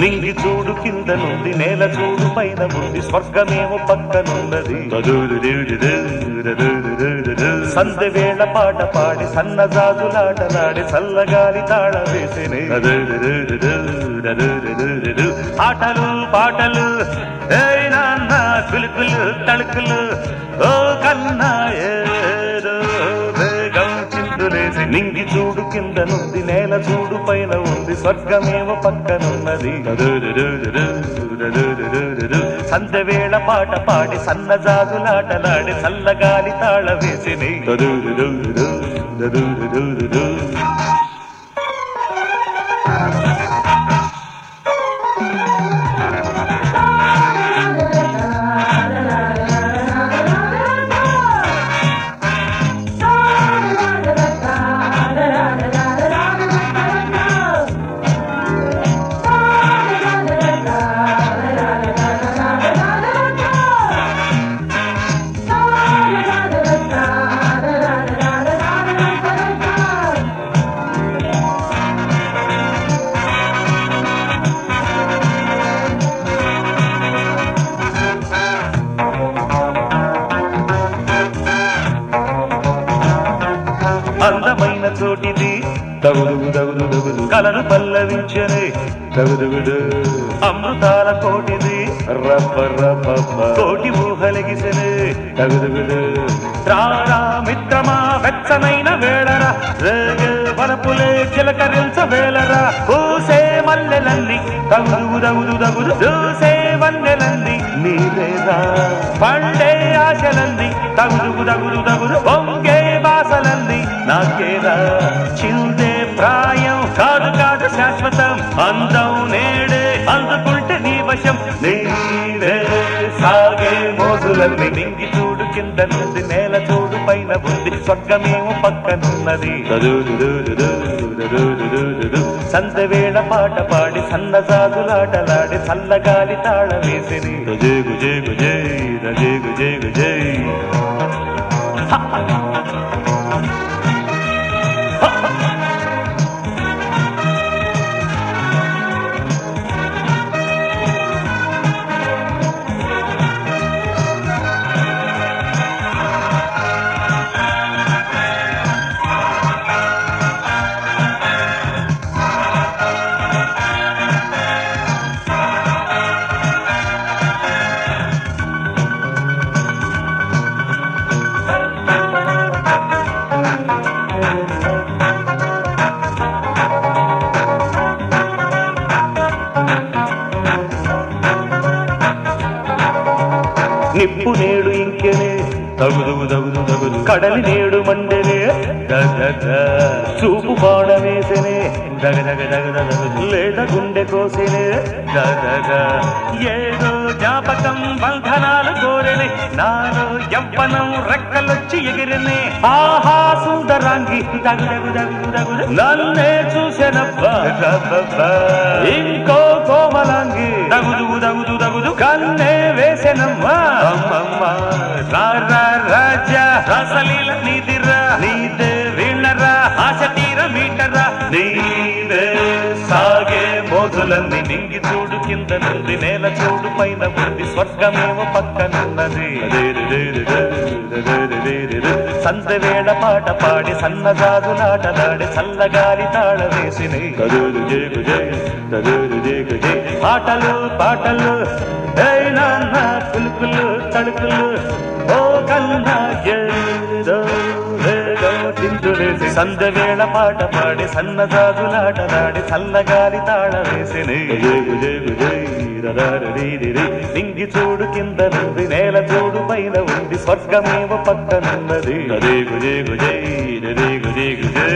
నింగి చూడు కింద నుండి నేల చూడు పైన ఉంది స్వర్గమేమో పక్కనున్నది సందె వేళ పాట పాడి సన్నజాజులాటలాడి చల్లగాలి తాళ వేసినే ఆటలు పాటలు ఏయ్ నాన్న కులుకులు తళుకులు ఓ కన్నా ఏదో వేగం చిందులేసి నింగి చూడు కింద నుండి నేల చూడు పైన ఉంది స్వర్గమేమో పక్కనున్నది సంధ్య వేళ పాట పాడి సన్నజాజులాటలాడి చల్లగాలి తాళ వేసిని అందమైన చోటిది తగుదుగు తగుదు తగుదు కలను పల్లవించని తగుదుగుడు అమృతాల కోటిది రప్ప రప్ప కోటి ఊహలగిసని తగుదుగుడు రారా మిత్రమా వెచ్చనైన వేళరా రేగే వలపులే చిలకరించ వేళరా పూసే మల్లెలన్నీ తగుదుగు తగుదు తగుదు చూసే వన్నెలన్నీ నీవేరా పండే ఆశలన్నీ తగుదుగు తగుదు తగుదు పొంగే బాసలన్నీ నాకేరా చిందే ప్రాయం కాదు కాదు శాశ్వతం అందం నేడే అందుకుంటే నీ వశం నీవే సాగే మోజులన్నీ నింగి చూడు కింద నుండి నేల చూడు పైన ఉంది స్వర్గమేమో పక్కనున్నది సంద వేళ పాట పాడి సన్నజాజులాటలాడి చల్లగాలి తాళ వేసిరి గుజే గుజే గుజే రజే గుజే గుజే నిప్పు నేడు ఇంకెనే తగుదు తగుదు తగుదు కడలి నేడు మండెనే దగద చూపు బాణ వేసెనే దగ దగ దగ దగ లేద గుండె కోసెనే దగద ఏదో జ్ఞాపకం బంధనాలు కోరెనే నాలో యవ్వనం రెక్కలొచ్చి ఎగిరినే ఆహా సుందరాంగి దగు దగు దగు దగు నన్నే చూసెనబ్బా ఇంకో కోమలాంగి దగుదు దగుదు దగుదు కన్నే వేసెనమ్మా అమ్మమ్మ రారా రాజా రసలీల నీదిరా నీదే వీళ్ళరా ఆశ తీర మీటరా నీదే సాగే మోజులన్నీ నింగి చూడు కింద నుండి నేల చూడు పైన ఉంది స్వర్గమేమో పక్కనున్నది సంద వేళ పాట పాడి సన్నజాజులాటలాడి చల్లగాలి తాళ వేసిని పాటలు పాటలు ఏయ్ నాన్న కులుకులు తడుకులు ఓ కన్నా ఏదో ఏదో చిందులేసి సంద వేళ పాట పాడి సన్నజాజులాటలాడి చల్లగాలి తాళ వేసిని నింగి చూడు కింద నుండి నేల చూడు పైన ఉంది స్వర్గమేవ పక్కనున్నది అదే గుజే గుజే గుజే గుజే